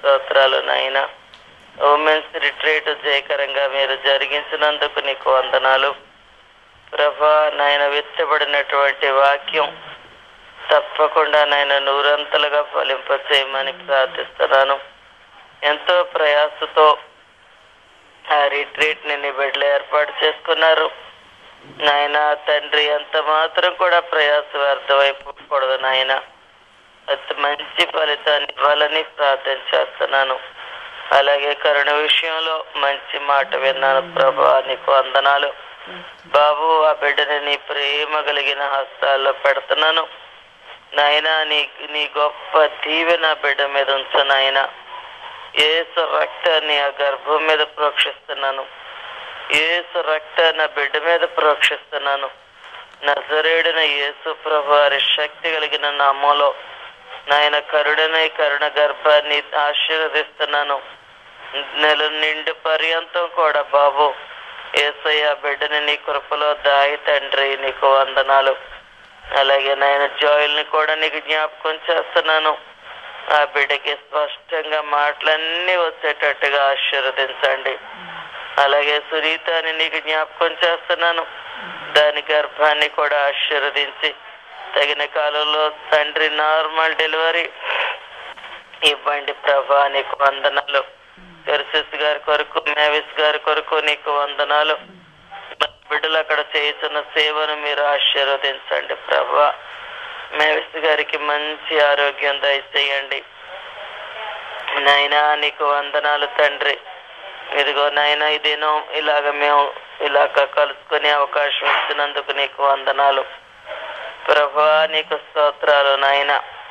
స్తోత్రాలు నాయన women's retreat జయకరంగా మీరు జరిగించినందుకు నీకు వందనాలు ప్రభా నాయన విత్తబడినటువంటి వాక్యం తప్పకుండా నాయన నూరంతలుగా ఫలింపచేయమని ప్రార్థిస్తున్నాను ఎంతో ప్రయాసతో ఆ రిట్రీట్ ని నీ బిడ్డలు ఏర్పాటు చేసుకున్నారు నాయన తండ్రి ఎంత మాత్రం కూడా ప్రయాస వ్యర్థమైపోకూడదు నాయన అతి మంచి ఫలితాన్ని ఇవ్వాలని ప్రార్థన చేస్తున్నాను అలాగే కరుణ విషయంలో మంచి మాట విన్నాను ప్రభా నీకు వందనాలు బాబు ఆ బిడ్డని నీ ప్రేమ కలిగిన హస్తాల్లో పెడుతున్నాను నాయన నీ నీ గొప్ప దీవెన బిడ్డ మీద ఉంచు నాయన ఏసు రక్తాన్ని ఆ గర్భం మీద ప్రోక్షిస్తున్నాను ఏసు రక్తాన్ని ఆ బిడ్డ మీద ప్రోక్షిస్తున్నాను నజరేడిన యేసు ప్రభు వారి శక్తి కలిగిన నామంలో నాయన కరుడనై కరుణ గర్భాన్ని ఆశీర్వదిస్తున్నాను నెల నిండు పర్యంతం కూడా బాబు ఏసయ్య బిడ్డని నీ కృపలో దాయి తండ్రి నీకు వందనాలు అలాగే నాయన జాయిల్ని కూడా నీకు జ్ఞాపకం చేస్తున్నాను ఆ బిడ్డకి స్పష్టంగా మాటలన్నీ వచ్చేటట్టుగా ఆశీర్వదించండి అలాగే సునీతాని నీకు జ్ఞాపకం చేస్తున్నాను దాని గర్భాన్ని కూడా ఆశీర్వదించి తగిన కాలంలో తండ్రి నార్మల్ డెలివరీ ఇవ్వండి ప్రభా నీకు వందనాలు పెర్సిస్ గారి కొరకు మేవిస్ గారి కొరకు నీకు వందనాలు నా బిడ్డలు అక్కడ చేస్తున్న సేవను మీరు ఆశీర్వదించండి ప్రభా మేవిస్ గారికి మంచి ఆరోగ్యం దయచేయండి నాయనా నీకు వందనాలు తండ్రి ఇదిగో నాయనా ఇదేనో ఇలాగ మేము ఇలాగ కలుసుకునే అవకాశం ఇచ్చినందుకు నీకు వందనాలు ప్రభా నీకు స్తోత్రాలు నాయన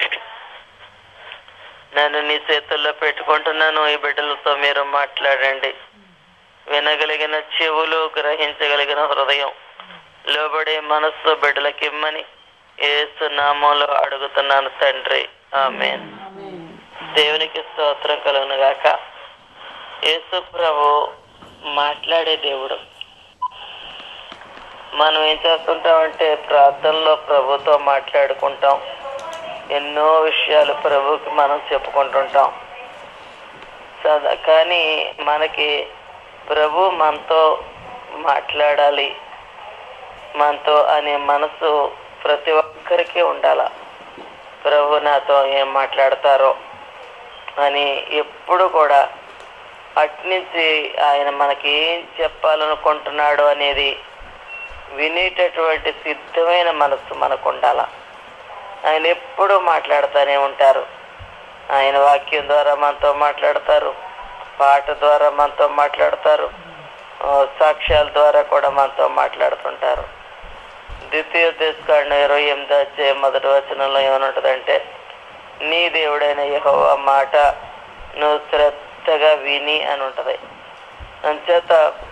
నన్ను నీ చేతుల్లో పెట్టుకుంటున్నాను ఈ బిడ్డలతో మీరు మాట్లాడండి వినగలిగిన చెవులు గ్రహించగలిగిన హృదయం లోబడే మనస్సు బిడ్డలకిమ్మని ఏసు నామంలో అడుగుతున్నాను తండ్రి ఆమెన్ దేవునికి స్తోత్రం కలుగును గాక యేసు ప్రభు మాట్లాడే దేవుడు మనం ఏం చేస్తుంటామంటే ప్రార్థనలో ప్రభుతో మాట్లాడుకుంటాం ఎన్నో విషయాలు ప్రభుకి మనం చెప్పుకుంటుంటాం సదా కానీ మనకి ప్రభు మనతో మాట్లాడాలి మనతో అనే మనసు ప్రతి ఒక్కరికి ఉండాల ప్రభు నాతో ఏం మాట్లాడతారో అని ఎప్పుడు కూడా అట్నుంచి ఆయన మనకి ఏం చెప్పాలనుకుంటున్నాడు అనేది వినేటటువంటి సిద్ధమైన మనస్సు మనకు ఉండాల ఆయన ఎప్పుడూ మాట్లాడుతూనే ఉంటారు ఆయన వాక్యం ద్వారా మనతో మాట్లాడతారు పాట ద్వారా మనతో మాట్లాడతారు ఆ, సాక్ష్యాల ద్వారా కూడా మనతో మాట్లాడుతుంటారు ద్వితీయ దేశకాండ ఇరవై ఎనిమిది వచ్చే మొదటి వచనంలో ఏమనుంటుందంటే నీ దేవుడైన యెహోవా మాట నువ్వు శ్రద్ధగా విని అని ఉంటది అంచేత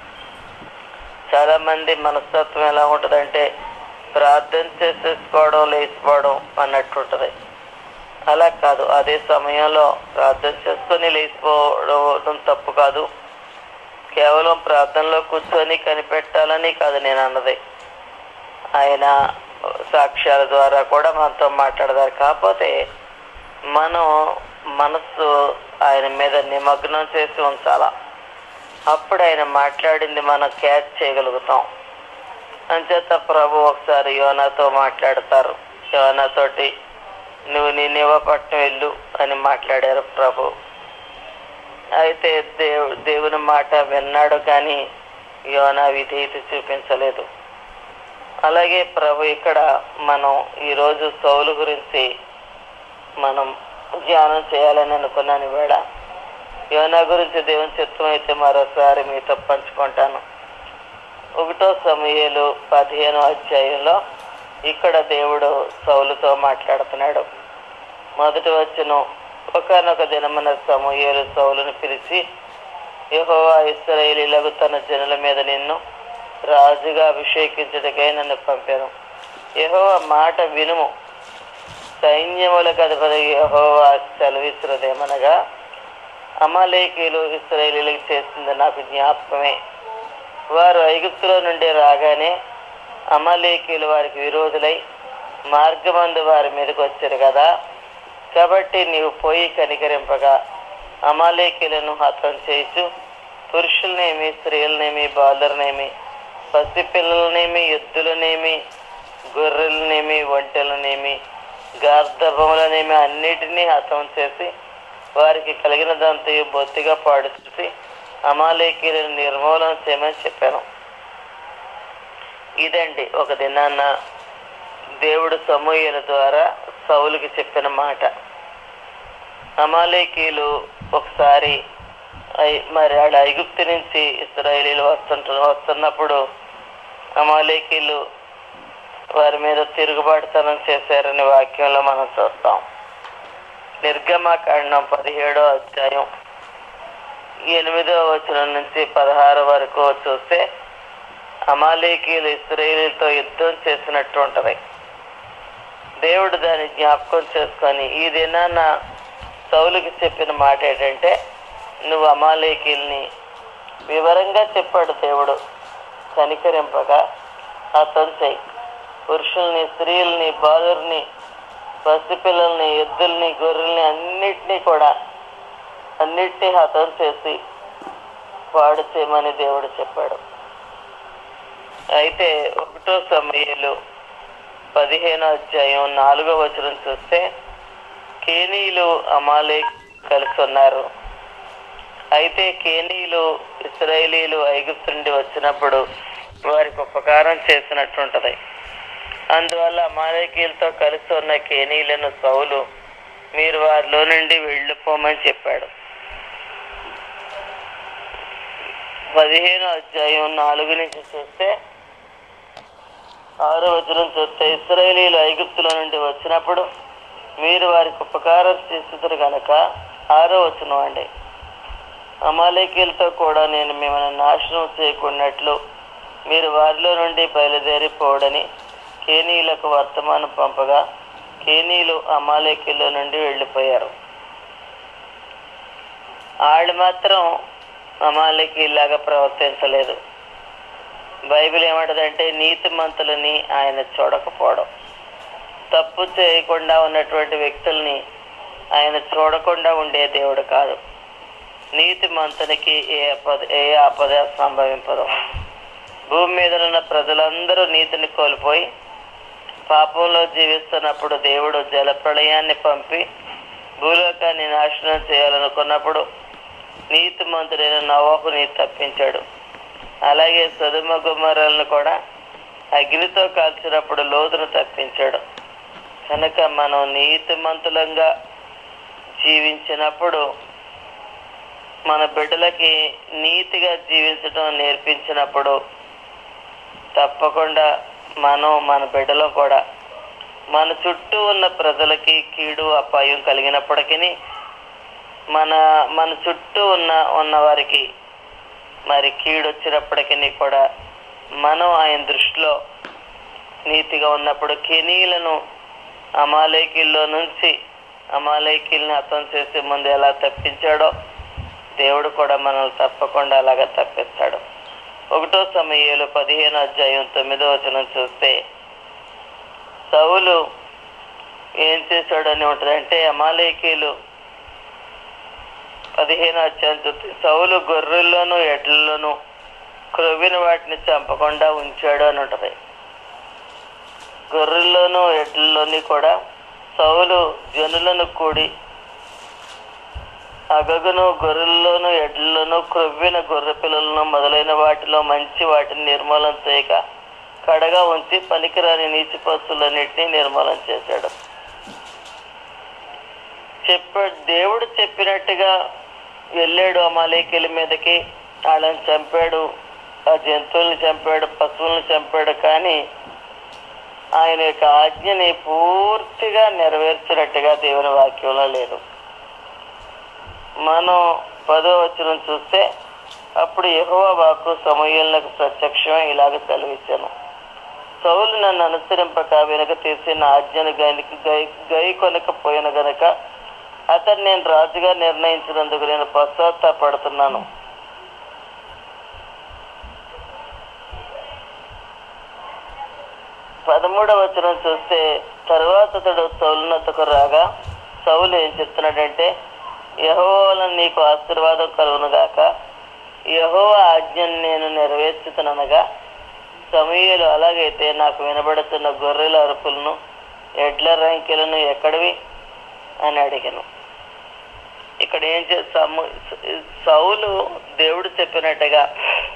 చాలా మంది మనస్తత్వం ఎలా ఉంటదంటే ప్రార్థన చేసేసుకోవడం లేచిపోవడం అన్నట్టు ఉంటది అలా కాదు అదే సమయంలో ప్రార్థన చేసుకొని లేచిపోవడం తప్పు కాదు కేవలం ప్రార్థనలో కూర్చొని కనిపెట్టాలని కాదు నేను అన్నది ఆయన సాక్ష్యాల ద్వారా కూడా మనతో మాట్లాడతారు కాకపోతే మనం మనస్సు ఆయన మీద నిమగ్నం చేసి ఉంచాలా అప్పుడు ఆయన మాట్లాడింది మనం క్యాచ్ చేయగలుగుతాం అంచేత ప్రభు ఒకసారి యోనాతో మాట్లాడతారు యోనాతోటి నువ్వు నీ నివపట్నం వెళ్ళు అని మాట్లాడారు ప్రభు అయితే దేవు దేవుని మాట విన్నాడు కానీ యోనా విధేయత చూపించలేదు అలాగే ప్రభు ఇక్కడ మనం ఈరోజు సౌలు గురించి మనం ధ్యానం చేయాలని అనుకున్నాను వేళ యోనా గురించి దేవుని చిత్తం అయితే మరోసారి మీతో పంచుకుంటాను ఒకటో సమయాలు పదిహేనో అధ్యాయంలో ఇక్కడ దేవుడు సౌలుతో మాట్లాడుతున్నాడు మొదటి వచ్చిన ఒకనొక దినమున సమూహేలు సౌలును పిలిచి యెహోవా ఇస్రాయేలీలకు తన జనుల మీద నిన్ను రాజుగా అభిషేకించుటకై నన్ను పంపాను యెహోవా మాట వినుము సైన్యములకు అధిపతి యెహోవా సెలవిస్తున్నదేమనగా అమలేకీలు ఇస్రాయేలీలకు చేసింది నాకు జ్ఞాపకమే వారు ఐగుప్తులో నుండి రాగానే అమలేకీలు వారికి విరోధులై మార్గమందు వారి మీదకి వచ్చారు కదా కాబట్టి నీవు పోయి కనికరింపగా అమాలేకీలను హతం చేయించు పురుషులనేమి స్త్రీలనేమి బాలురనేమి పసిపిల్లలనేమి ఎద్దులనేమి గొర్రెలనేమి ఒంటెలనేమి గార్ధబములనేమి అన్నిటినీ హతం చేసి వారికి కలిగినదంతయు బొత్తిగా పాడు చేసి అమాలేకీలను నిర్మూలన చేయమని చెప్పాను ఇదండి ఒక దినాన్న దేవుడు సమూహల ద్వారా సౌలుకి చెప్పిన మాట అమాలేకీలు ఒకసారి ఐ- మరి ఆడ ఐగుప్తు నుంచి ఇస్రాయేలీలు వస్తుంట వస్తున్నప్పుడు అమాలేకీలు వారి మీద తిరుగుబాటుతనం చేశారని వాక్యంలో మనం చూస్తాం నిర్గమకాండం పదిహేడో అధ్యాయం ఎనిమిదో వచనం నుంచి పదహారు వరకు చూస్తే అమాలేకీలు ఇస్రాయేలీలతో యుద్ధం చేసినట్టు ఉంటది దేవుడు దాన్ని జ్ఞాపకం చేసుకొని ఈ దినాన సౌలుకి చెప్పిన మాట ఏంటంటే నువ్వు అమాలేకీల్ని వివరంగా చెప్పాడు దేవుడు కనికరింపగా అతను చెయ్యి పురుషుల్ని స్త్రీల్ని బాలుర్ని పసిపిల్లల్ని ఎద్దుల్ని గొర్రెల్ని అన్నిటినీ కూడా అన్నిటినీ హతం చేసి పాడు చేయమని దేవుడు చెప్పాడు అయితే ఒకటో సమయంలో పదిహేనో అధ్యాయం నాలుగో వచనం చూస్తే కేనీలు అమాలే కలిసి ఉన్నారు అయితే కేనీలు ఇస్రాయేలీలు ఐగుప్తు నుండి వచ్చినప్పుడు వారికి ఉపకారం చేసినట్టుంటది అందువల్ల అమాలేకీలతో కలిసి ఉన్న కేనీలను సౌలు మీరు వారిలో నుండి వెళ్ళిపోమని చెప్పాడు పదిహేను అధ్యాయం నాలుగు నుంచి చూస్తే ఆరో వచనం చూస్తే ఇస్రాయేలీలు ఐగుప్తుల నుండి వచ్చినప్పుడు మీరు వారికి ఉపకారం చేస్తున్నారు కనుక ఆరో వచనం అండి అమాలేకీలతో కూడా నేను మిమ్మల్ని నాశనం చేయకున్నట్లు మీరు వారిలో నుండి బయలుదేరిపోవడని కేనీలకు వర్తమానం పంపగా కేనీలు అమాలేకీలో నుండి వెళ్ళిపోయారు వాళ్ళు మాత్రం అమాలేకీలాగా ప్రవర్తించలేదు బైబిల్ ఏమంటదంటే నీతిమంతులని ఆయన చూడకపోవడం తప్పు చేయకుండా ఉన్నటువంటి వ్యక్తుల్ని ఆయన చూడకుండా ఉండే దేవుడు కాదు నీతిమంతునికి ఏ ఆపద ఏ ఆపద సంభవింపదు భూమి మీద ఉన్న ప్రజలందరూ నీతిని కోల్పోయి పాపంలో జీవిస్తున్నప్పుడు దేవుడు జలప్రళయాన్ని పంపి భూలోకాన్ని నాశనం చేయాలనుకున్నప్పుడు నీతిమంతుడైన నవాహుని తప్పించాడు అలాగే సదుమ గుమ్మరాలను కూడా అగ్నితో కాల్చినప్పుడు లోతును తప్పించాడు కనుక మనం నీతిమంతులంగా జీవించినప్పుడు మన బిడ్డలకి నీతిగా జీవించడం నేర్పించినప్పుడు తప్పకుండా మనం మన బిడ్డలో కూడా మన చుట్టూ ఉన్న ప్రజలకి కీడు అపాయం కలిగినప్పటికీ మన మన చుట్టూ ఉన్న ఉన్న వారికి మరి కీడు వచ్చినప్పటికీ కూడా మనం ఆయన దృష్టిలో నీతిగా ఉన్నప్పుడు కెనీలను అమాలేకీల్లో నుంచి అమాలేకీల్ని హతం చేసే ముందు ఎలా తప్పించాడో దేవుడు కూడా మనల్ని తప్పకుండా అలాగా తప్పిస్తాడు ఒకటో సమయంలో పదిహేను అధ్యాయం తొమ్మిదో వచనం చూస్తే సౌలు ఏం చేశాడని ఉంటుందంటే అమాలేకీలు పదిహేను అధ్యాయం చూస్తే సౌలు గొర్రెల్లోనూ ఎడ్లలోనూ క్రొవ్విన వాటిని చంపకుండా ఉంచాడు అని ఉంటది గొర్రెల్లోనూ ఎడ్లలోని కూడా సౌలు జనులను కూడి అగగును గొర్రెల్లోను ఎడ్లలోను క్రొవ్విన గొర్రె పిల్లలను మొదలైన వాటిలో మంచి వాటిని నిర్మూలన చేయక కడగా ఉంచి పనికిరాని నీచి పశువులన్నిటినీ నిర్మూలన చేశాడు చెప్పాడు దేవుడు చెప్పినట్టుగా వెళ్ళాడు అమాలేకీల మీదకి వాళ్ళని చంపాడు ఆ జంతువుల్ని చంపాడు పశువుల్ని చంపాడు కానీ ఆయన యొక్క ఆజ్ఞని పూర్తిగా నెరవేర్చినట్టుగా దేవుని వాక్యంలో లేదు మనం పదో వచనం చూస్తే అప్పుడు యెహోవా వాక్కు సమూహలకు ప్రత్యక్షమై ఇలాగ సెలవిచ్చాను సౌలు నన్ను అనుసరింపక వెనుక తీసి నా ఆజ్ఞను గైకి గై గై కొనకపోయిన గనుక అతను నేను రాజుగా నిర్ణయించినందుకు నేను పశ్చాత్తాపడుతున్నాను పదమూడవ వచనం చూస్తే తర్వాత అతడు సౌలునతకు రాగా సౌలు ఏం చెప్తున్నాడంటే యహోవల నీకు ఆశీర్వాదం కలుగును గాక యహో ఆజ్ఞను నేను నెరవేర్చుతునగా సమీయులు అలాగైతే నాకు వినబడుతున్న గొర్రెల అరుపులను ఎడ్ల రంకెలను ఎక్కడివి అని అడిగాను ఇక్కడ ఏం చేస్తాము సౌలు దేవుడు చెప్పినట్టుగా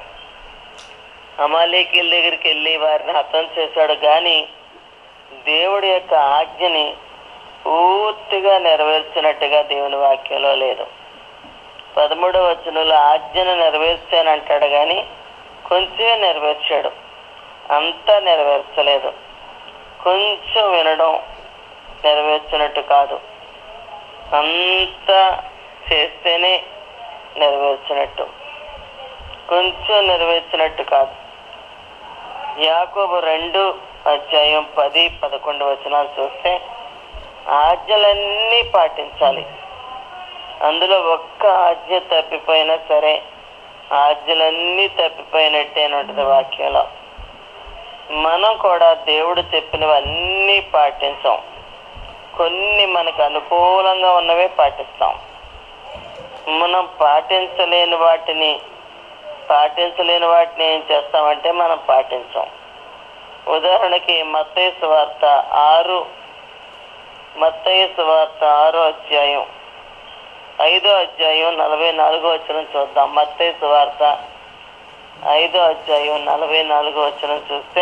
అమాలేకీల దగ్గరికి వెళ్ళి వారిని హతం చేశాడు కానీ దేవుడి యొక్క ఆజ్ఞని పూర్తిగా నెరవేర్చినట్టుగా దేవుని వాక్యంలో లేదు పదమూడవ వచనంలో ఆజ్ఞను నెరవేర్చానంటాడు కానీ కొంచెమే నెరవేర్చాడు అంతా నెరవేర్చలేదు కొంచెం వినడం నెరవేర్చినట్టు కాదు అంతా చేస్తేనే నెరవేర్చినట్టు కొంచెం నెరవేర్చినట్టు కాదు యాకోబు రెండు అధ్యాయం పది పదకొండు వచనాలు చూస్తే ఆజ్ఞలన్నీ పాటించాలి అందులో ఒక్క ఆజ్ఞ తప్పిపోయినా సరే ఆజ్ఞలన్నీ తప్పిపోయినట్టే అని ఉంటుంది వాక్యంలో మనం కూడా దేవుడు చెప్పినవన్నీ పాటించాం కొన్ని మనకు అనుకూలంగా ఉన్నవే పాటిస్తాం మనం పాటించలేని వాటిని పాటించలేని వాటిని ఏం చేస్తామంటే మనం పాటించాం ఉదాహరణకి మత్తయ్య సువార్త ఆరు మత్తయ్య సువార్త ఆరో అధ్యాయం ఐదో అధ్యాయం నలభై నాలుగో వచ్చిన చూద్దాం మత్తయ్య సువార్త ఐదో అధ్యాయం నలభై నాలుగో వచ్చిన చూస్తే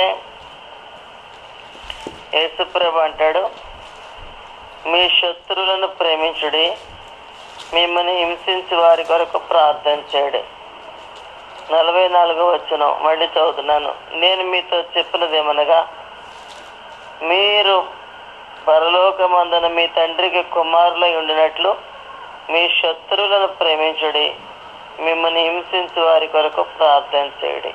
యేసుప్రభు అంటాడు మీ శత్రువులను ప్రేమించుడి మిమ్మల్ని హింసించి వారి కొరకు ప్రార్థన చేయడు నలభై నాలుగో వచ్చిన మళ్ళీ చదువుతున్నాను నేను మీతో చెప్పినదేమనగా మీరు పరలోకమందున మీ తండ్రికి కుమారులై ఉండినట్లు మీ శత్రువులను ప్రేమించుడి మిమ్మల్ని హింసించి వారి కొరకు ప్రార్థన చేయడి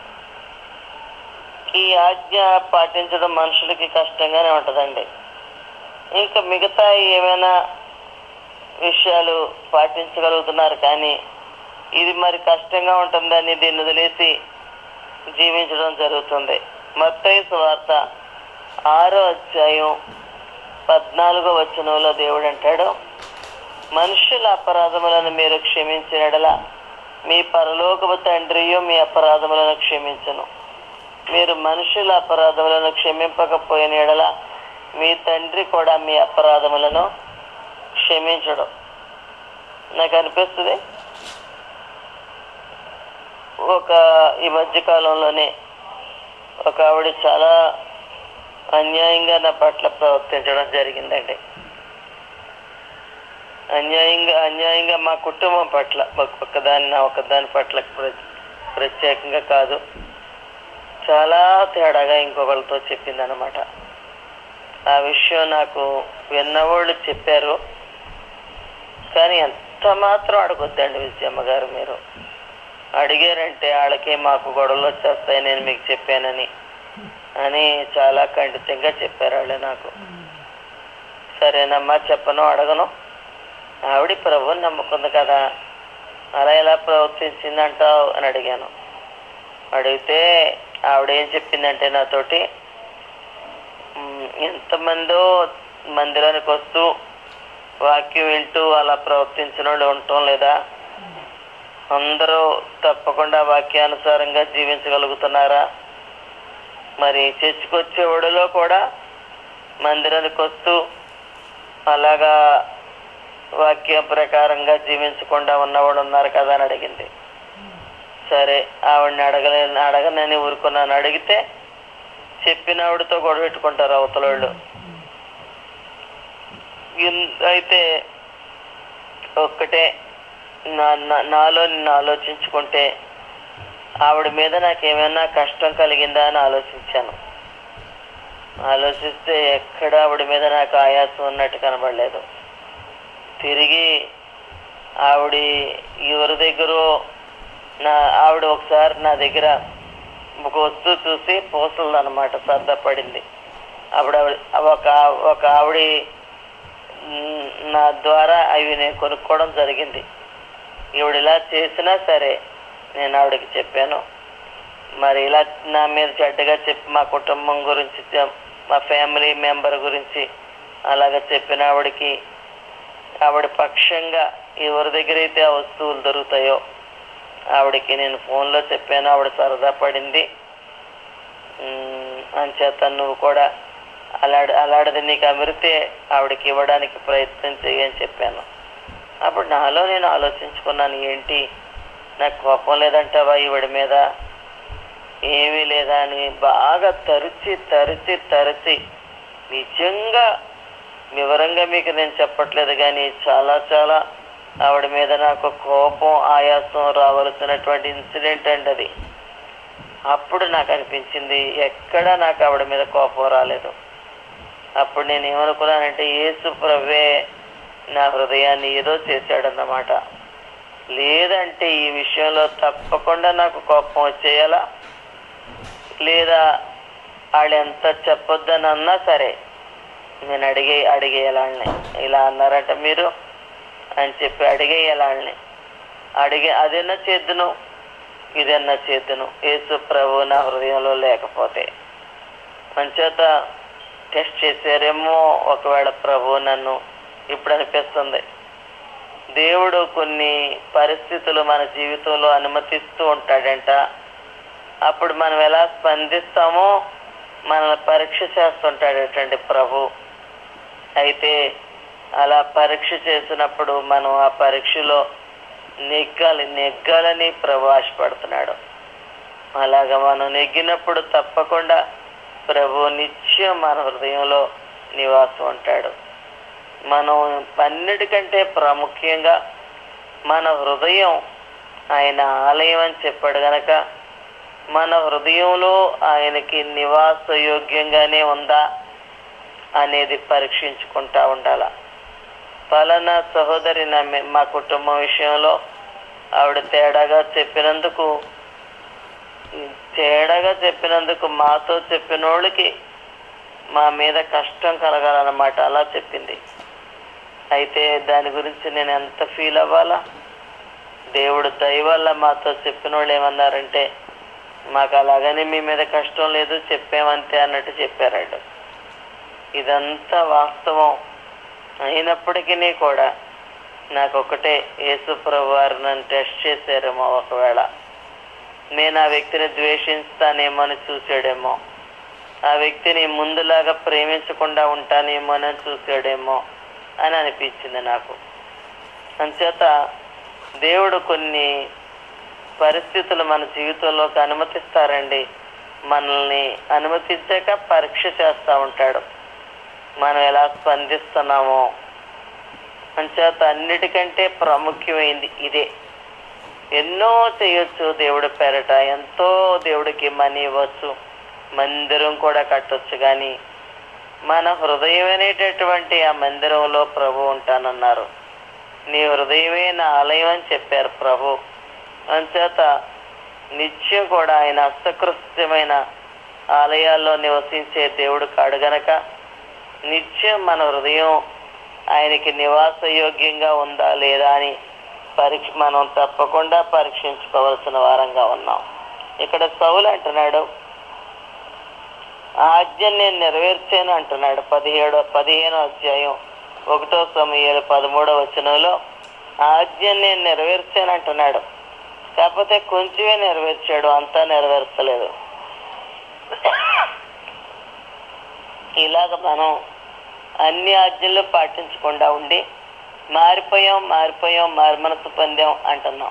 ఈ ఆజ్ఞ పాటించడం మనుషులకి కష్టంగానే ఉంటదండి ఇంకా మిగతా ఏమైనా విషయాలు పాటించగలుగుతున్నారు కానీ ఇది మరి కష్టంగా ఉంటుందని దీన్ని వదిలేసి జీవించడం జరుగుతుంది మత్తయి సువార్త ఆరో అధ్యాయం పద్నాలుగో వచనంలో దేవుడు అంటాడు మనుషుల అపరాధములను మీరు క్షమించినడలా మీ పరలోకపు తండ్రియు మీ అపరాధములను క్షమించను మీరు మనుషుల అపరాధములను క్షమింపకపోయిన ఎడల మీ తండ్రి కూడా మీ అపరాధములను క్షమించడం నాకు అనిపిస్తుంది ఒక ఈ మధ్య కాలంలోనే ఒక ఆవిడ చాలా అన్యాయంగా నా పట్ల ప్రవర్తించడం జరిగిందండి అన్యాయంగా అన్యాయంగా మా కుటుంబం పట్ల ఒక్కదాని నా ఒక్కదాని పట్ల ప్ర- ప్రత్యేకంగా కాదు చాలా తేడాగా ఇంకొకరితో చెప్పింది అనమాట ఆ విషయం నాకు విన్నవాళ్ళు చెప్పారు కానీ ఎంత మాత్రం అడగొద్దండి విజయమ్మ గారు మీరు అడిగారంటే వాళ్ళకే మాకు గొడవలు వచ్చేస్తాయి నేను మీకు చెప్పానని అని చాలా ఖండితంగా చెప్పారు వాళ్ళు నాకు సరేనమ్మా చెప్పను అడగను ఆవిడ ప్రభుని నమ్ముకుంది కదా అలా ఎలా ప్రవర్తించిందంటావు అని అడిగాను అడిగితే ఆవిడ ఏం చెప్పిందంటే నాతోటి "మ్, ఎంతమందో మందిరానికి వస్తూ వాక్యం వింటూ అలా ప్రవర్తించిన వాళ్ళు ఉండటం లేదా అందరూ తప్పకుండా వాక్యానుసారంగా జీవించగలుగుతున్నారా మరి చర్చికొచ్చేవాడిలో కూడా మందిరానికి వస్తూ అలాగా వాక్య ప్రకారంగా జీవించకుండా ఉన్నవాడు ఉన్నారు కదా అని అడిగింది సరే ఆవిడని అడగలే అడగనని ఊరుకున్నాను అడిగితే చెప్పిన ఆవిడతో గొడవ పెట్టుకుంటారు అవతలోళ్ళు ఇన్- అయితే ఒక్కటే నా నా- నాలో నిన్ను ఆలోచించుకుంటే ఆవిడ మీద నాకేమైనా కష్టం కలిగిందా అని ఆలోచించాను ఆలోచిస్తే ఎక్కడ ఆవిడ మీద నాకు ఆయాసం ఉన్నట్టు కనబడలేదు తిరిగి ఆవిడ ఎవరి దగ్గర నా ఆవిడ ఒకసారి నా దగ్గర ఒక వస్తువు చూసి పూసలు అనమాట సర్దపడింది అప్పుడు ఆవిడ ఒక ఒక ఆవిడ మ్, నా ద్వారా అవి నేను కొనుక్కోవడం జరిగింది ఈవిడ ఇలా చేసినా సరే నేను ఆవిడకి చెప్పాను మరి ఇలా నా మీద చెడ్డగా చెప్పి మా కుటుంబం గురించి చె- మా ఫ్యామిలీ మెంబర్ గురించి అలాగ చెప్పిన ఆవిడకి ఆవిడ పక్షంగా ఎవరి దగ్గర అయితే ఆ వస్తువులు దొరుకుతాయో ఆవిడకి నేను ఫోన్లో చెప్పాను ఆవిడ సరదా పడింది ఉమ్, అంచేత నువ్వు కూడా అలాడ అలాడది నీకు అమిరితే ఆవిడకి ఇవ్వడానికి ప్రయత్నం చేయని చెప్పాను అప్పుడు నాలో నేను ఆలోచించుకున్నాను ఏంటి నాకు కోపం లేదంటావా ఈవిడ మీద ఏమీ లేదా అని బాగా తరిచి తరిచి తరిచి నిజంగా వివరంగా మీకు నేను చెప్పట్లేదు కానీ చాలా చాలా ఆవిడ మీద నాకు కోపం ఆయాసం రావాల్సినటువంటి ఇన్సిడెంట్ అండి అది అప్పుడు నాకు అనిపించింది ఎక్కడా నాకు ఆవిడ మీద కోపం రాలేదు అప్పుడు నేను ఏమనుకున్నానంటే యేసు ప్రభే నా హృదయాన్ని ఏదో చేశాడన్నమాట లేదంటే ఈ విషయంలో తప్పకుండా నాకు కోపం వచ్చేయాలా లేదా వాళ్ళు ఎంత చెప్పొద్దని అన్నా సరే నేను అడిగే అడిగేయాలని ఇలా అన్నారట మీరు అని చెప్పి అడిగేయాలని అడిగే అదన్నా చేద్దును ఇదన్నా చేద్దును యేసు ప్రభు నా హృదయంలో లేకపోతే మంచేత టెస్ట్ చేశారేమో ఒకవేళ ప్రభు నన్ను ఇప్పుడు అనిపిస్తుంది దేవుడు కొన్ని పరిస్థితులు మన జీవితంలో అనుమతిస్తూ ఉంటాడంట అప్పుడు మనం ఎలా స్పందిస్తామో మనల్ని పరీక్ష చేస్తుంటాడటండి ప్రభు అయితే అలా పరీక్ష చేసినప్పుడు మనం ఆ పరీక్షలో నెగ్గాలి నెగ్గాలని ప్రభు ఆశపడుతున్నాడు అలాగా మనం నెగ్గినప్పుడు తప్పకుండా ప్రభు నిత్యం మన హృదయంలో నివాసం ఉంటాడు మనం అన్నిటికంటే ప్రాముఖ్యంగా మన హృదయం ఆయన ఆలయం అని చెప్పాడు గనక మన హృదయంలో ఆయనకి నివాస యోగ్యంగానే ఉందా అనేది పరీక్షించుకుంటా ఉండాల పలానా సహోదరి నా మీ- మా కుటుంబం విషయంలో ఆవిడ తేడాగా చెప్పినందుకు తేడాగా చెప్పినందుకు మాతో చెప్పిన వాళ్ళకి మా మీద కష్టం కలగాలన్నమాట అలా చెప్పింది అయితే దాని గురించి నేను ఎంత ఫీల్ అవ్వాలా దేవుడు దయ వల్ల మాతో చెప్పిన వాళ్ళు ఏమన్నారంటే మాకు అలాగని మీ మీద కష్టం లేదు చెప్పామంతే అన్నట్టు చెప్పారట ఇదంతా వాస్తవం అయినప్పటికీ కూడా నాకు ఒకటే యేసుప్రభు వారు నన్ను టెస్ట్ చేశారేమో ఒకవేళ నేను ఆ వ్యక్తిని ద్వేషిస్తానేమో అని చూసాడేమో ఆ వ్యక్తిని ముందులాగా ప్రేమించకుండా ఉంటానేమో అని చూసాడేమో అని అనిపించింది నాకు అంచేత దేవుడు కొన్ని పరిస్థితులు మన జీవితంలోకి అనుమతిస్తారండి మనల్ని అనుమతించాక పరీక్ష చేస్తూ ఉంటాడు మనం ఎలా స్పందిస్తున్నామో అంచేత అన్నిటికంటే ప్రాముఖ్యమైంది ఇదే ఎన్నో చేయొచ్చు దేవుడి పేరట ఎంతో దేవుడికి మనీ ఇవ్వచ్చు మందిరం కూడా కట్టొచ్చు కానీ మన హృదయం అనేటటువంటి ఆ మందిరంలో ప్రభు ఉంటానన్నారు నీ హృదయమే నా ఆలయం అని చెప్పారు ప్రభు అంచేత నిత్యం కూడా ఆయన అస్తకృత్యమైన ఆలయాల్లో నివసించే దేవుడు కాడు గనక నిత్యం మన హృదయం ఆయనకి నివాస యోగ్యంగా ఉందా లేదా అని పరీక్ష మనం తప్పకుండా పరీక్షించుకోవాల్సిన వారంగా ఉన్నాం ఇక్కడ సౌలు అంటున్నాడు ఆజ్ఞ నేను నెరవేర్చాను అంటున్నాడు పదిహేడో పదిహేనో అధ్యాయం ఒకటో సమయాలు పదమూడో వచనంలో ఆజ్ఞ నేను నెరవేర్చాను అంటున్నాడు కాకపోతే కొంచెమే నెరవేర్చాడు అంతా నెరవేర్చలేదు ఇలాగ మనం అన్ని ఆజ్ఞలు పాటించకుండా ఉండి మారిపోయాం మారిపోయాం మారుమనసు పొందాం అంటున్నాం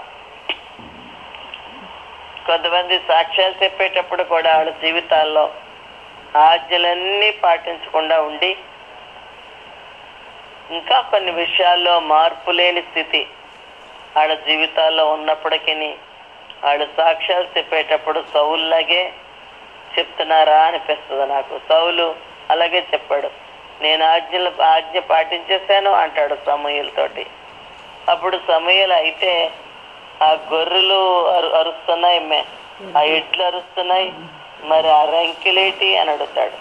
కొంతమంది సాక్ష్యాలు చెప్పేటప్పుడు కూడా వాళ్ళ జీవితాల్లో ఆజ్ఞలన్నీ పాటించకుండా ఉండి ఇంకా కొన్ని విషయాల్లో మార్పు లేని స్థితి వాళ్ళ జీవితాల్లో ఉన్నప్పటికీ వాళ్ళు సాక్ష్యాలు చెప్పేటప్పుడు సౌల్లాగే చెప్తున్నారా అనిపిస్తుంది నాకు సౌలు అలాగే చెప్పాడు నేను ఆజ్ఞలు ఆజ్ఞ పాటించేశాను అంటాడు సమూహలతోటి అప్పుడు సమూహలు అయితే ఆ గొర్రెలు అరు అరుస్తున్నాయి మే- ఆ ఎడ్లు అరుస్తున్నాయి మరి ఆ రంకిలేటి అని అడుగుతాడు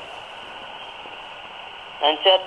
అంచేత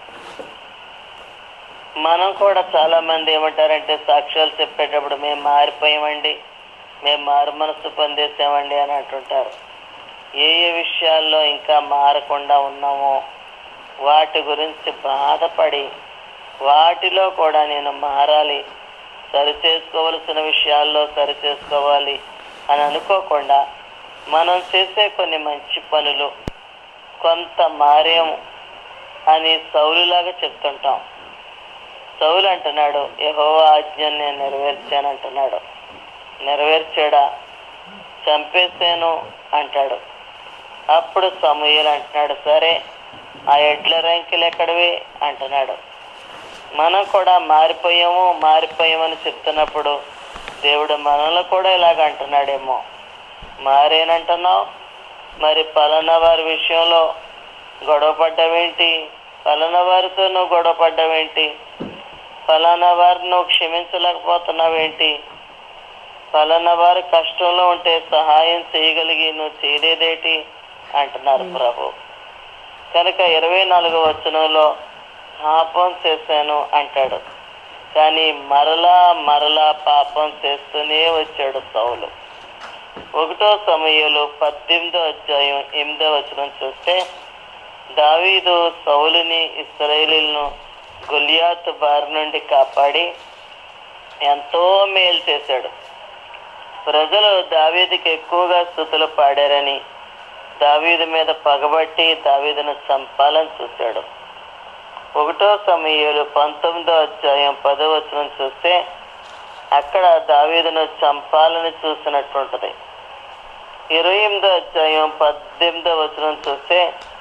మనం కూడా చాలా మంది ఏమంటారంటే సాక్ష్యాలు చెప్పేటప్పుడు మేము మారిపోయామండి మేము మారు మనసు పొందేసామండి అని అంటుంటారు ఏ ఏ విషయాల్లో ఇంకా మారకుండా ఉన్నామో వాటి గురించి బాధపడి వాటిలో కూడా నేను మారాలి సరి చేసుకోవలసిన విషయాల్లో సరి చేసుకోవాలి అని అనుకోకుండా మనం చేసే కొన్ని మంచి పనులు కొంత మారేము అని సౌలులాగా చెప్తుంటాం సౌలు అంటున్నాడు యహో ఆజ్ఞను నేను నెరవేర్చానంటున్నాడు నెరవేర్చాడా చంపేసాను అంటాడు అప్పుడు సమూహలు అంటున్నాడు సరే ఆ ఎడ్ల రంకెలు ఎక్కడవి అంటున్నాడు మనం కూడా మారిపోయాము మారిపోయామని చెప్తున్నప్పుడు దేవుడు మనల్ని కూడా ఇలాగ అంటున్నాడేమో మారేనంటున్నావు మరి పలానా వారి విషయంలో గొడవ పడ్డావేంటి పలానా వారితో నువ్వు గొడవ పడ్డావేంటి ఫలానా వారిని నువ్వు క్షమించలేకపోతున్నావేంటి ఫలానా వారి కష్టంలో ఉంటే సహాయం చేయగలిగి నువ్వు చేయలేదేటి అంటున్నారు ప్రభు కనుక ఇరవై నాలుగో వచనంలో పాపం చేశాను అంటాడు కానీ మరలా మరలా పాపం చేస్తూనే వచ్చాడు సౌలు ఒకటో సమయంలో పద్దెనిమిదో అధ్యాయం ఎనిమిదో వచనం చూస్తే దావీదు సౌలుని ఇస్రాయేలీలను గొలియాతు బారి నుండి కాపాడి ఎంతో మేలు చేశాడు ప్రజలు దావీదుకి ఎక్కువగా స్థుతులు పాడారని దావీదు మీద పగబట్టి దావీదును చంపాలని చూశాడు ఒకటో సమయంలో పంతొమ్మిదో అధ్యాయం పదో వచనం చూస్తే అక్కడ దావీదును చంపాలని చూసినట్టుంటది ఇరవై ఎనిమిదో అధ్యాయం పద్దెనిమిదో వచనం చూస్తే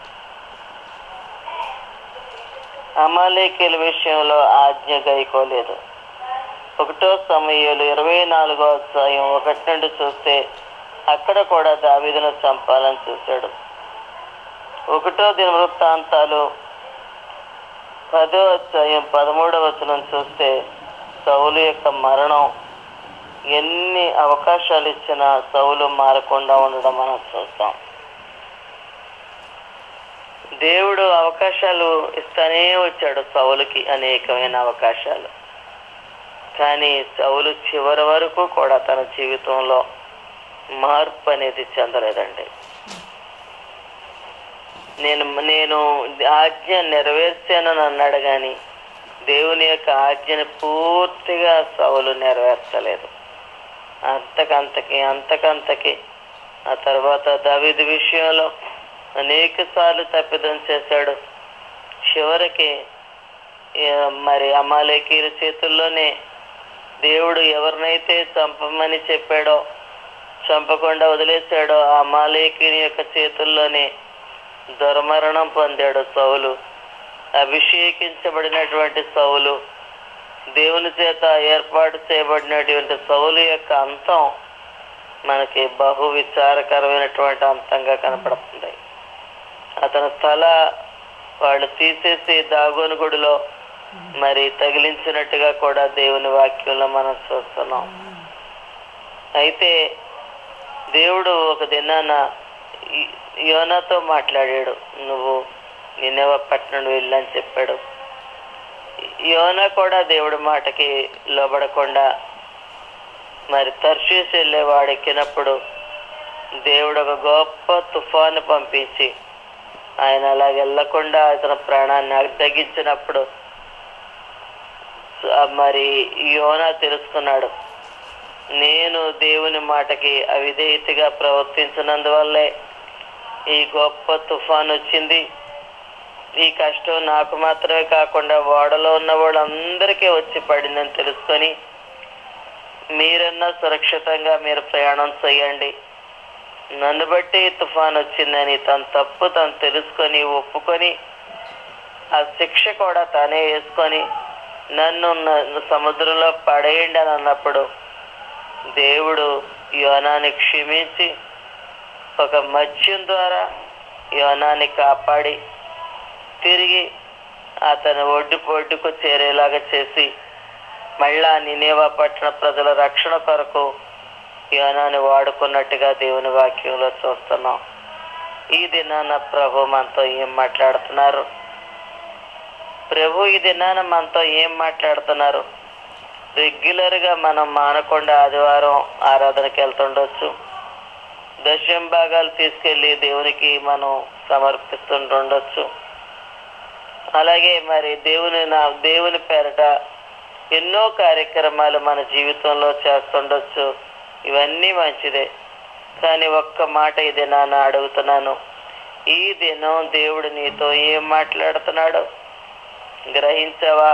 అమాలేకీల విషయంలో ఆజ్ఞ గైకోలేదు ఒకటో సమయంలో ఇరవై నాలుగో అధ్యాయం ఒకటి నుండి చూస్తే అక్కడ కూడా దావీదును చంపాలని చూశాడు ఒకటో దిన వృత్తాంతాలు పదో అధ్యాయం పదమూడవ వచనం చూస్తే సౌలు యొక్క మరణం ఎన్ని అవకాశాలు ఇచ్చినా సౌలు మారకుండా ఉండడం మనం చూస్తాం దేవుడు అవకాశాలు ఇస్తానే వచ్చాడు సౌలుకి అనేకమైన అవకాశాలు కానీ సౌలు చివరి వరకు కూడా తన జీవితంలో మార్పు అనేది చెందలేదండి నేను నేను ఆజ్ఞ నెరవేర్చానని అన్నాడు కానీ దేవుని యొక్క ఆజ్ఞను పూర్తిగా సౌలు నెరవేర్చలేదు అంతకంతకి అంతకంతకి ఆ తర్వాత దావీదు విషయంలో అనేక సార్లు తప్పిదం చేశాడు చివరికి ఏ, మరి అమాలేకీల చేతుల్లోనే దేవుడు ఎవరినైతే చంపమని చెప్పాడో చంపకుండా వదిలేశాడో ఆ అమాలేకీని యొక్క చేతుల్లోనే దుర్మరణం పొందాడు సౌలు అభిషేకించబడినటువంటి సౌలు దేవుని చేత ఏర్పాటు చేయబడినటువంటి సౌలు యొక్క అంతం మనకి బహు విచారకరమైనటువంటి అంతంగా కనపడుతుంది అతని తల వాళ్ళు తీసేసి దాగోని గుడిలో మరి తగిలించినట్టుగా కూడా దేవుని వాక్యంలో మనం చూస్తున్నాం అయితే దేవుడు ఒక దినాన ఈ- యోనాతో మాట్లాడాడు నువ్వు నిన్నెవ పట్టణం వెళ్ళని చెప్పాడు యోనా కూడా దేవుడి మాటకి లోబడకుండా మరి తర్షీస్ వెళ్ళేవాడు ఎక్కినప్పుడు దేవుడు ఒక గొప్ప తుఫాను పంపించి ఆయన అలా వెళ్ళకుండా అతని ప్రాణాన్ని తగ్గించినప్పుడు ఆ మరి యోనా తెలుసుకున్నాడు నేను దేవుని మాటకి అవిధేయతగా ప్రవర్తించినందువల్లే ఈ గొప్ప తుఫాన్ వచ్చింది ఈ కష్టం నాకు మాత్రమే కాకుండా ఓడలో ఉన్న వాళ్ళందరికీ వచ్చి పడిందని తెలుసుకొని మీరన్నా సురక్షితంగా మీరు ప్రయాణం చేయండి నన్ను బట్టి ఈ తుఫాన్ వచ్చిందని తన తప్పు తను తెలుసుకొని ఒప్పుకొని ఆ శిక్ష కూడా తానే వేసుకొని నన్ను న- సముద్రంలో పడేయండి అని అన్నప్పుడు దేవుడు యోనాన్ని క్షమించి ఒక మత్స్యం ద్వారా యోనాన్ని కాపాడి తిరిగి అతను ఒడ్డు ఒడ్డుకు చేరేలాగా చేసి మళ్ళా నినేవా పట్టణ ప్రజల రక్షణ కొరకు యోనాన్ని వాడుకున్నట్టుగా దేవుని వాక్యంలో చూస్తున్నాం ఈ దినాన ప్రభు మనతో ఏం మాట్లాడుతున్నారు ప్రభు ఈ దినాన మనతో ఏం మాట్లాడుతున్నారు రెగ్యులర్ గా మనం మానకుండా ఆదివారం ఆరాధనకి వెళ్తుండొచ్చు దశం భాగాలు తీసుకెళ్లి దేవునికి మనం సమర్పిస్తుండొచ్చు అలాగే మరి దేవుని నా దేవుని పేరట ఎన్నో కార్యక్రమాలు మన జీవితంలో చేస్తుండొచ్చు ఇవన్నీ మంచిదే కానీ ఒక్క మాట ఇది నాన్న అడుగుతున్నాను ఈ దినం దేవుడు నీతో ఏం మాట్లాడుతున్నాడు గ్రహించవా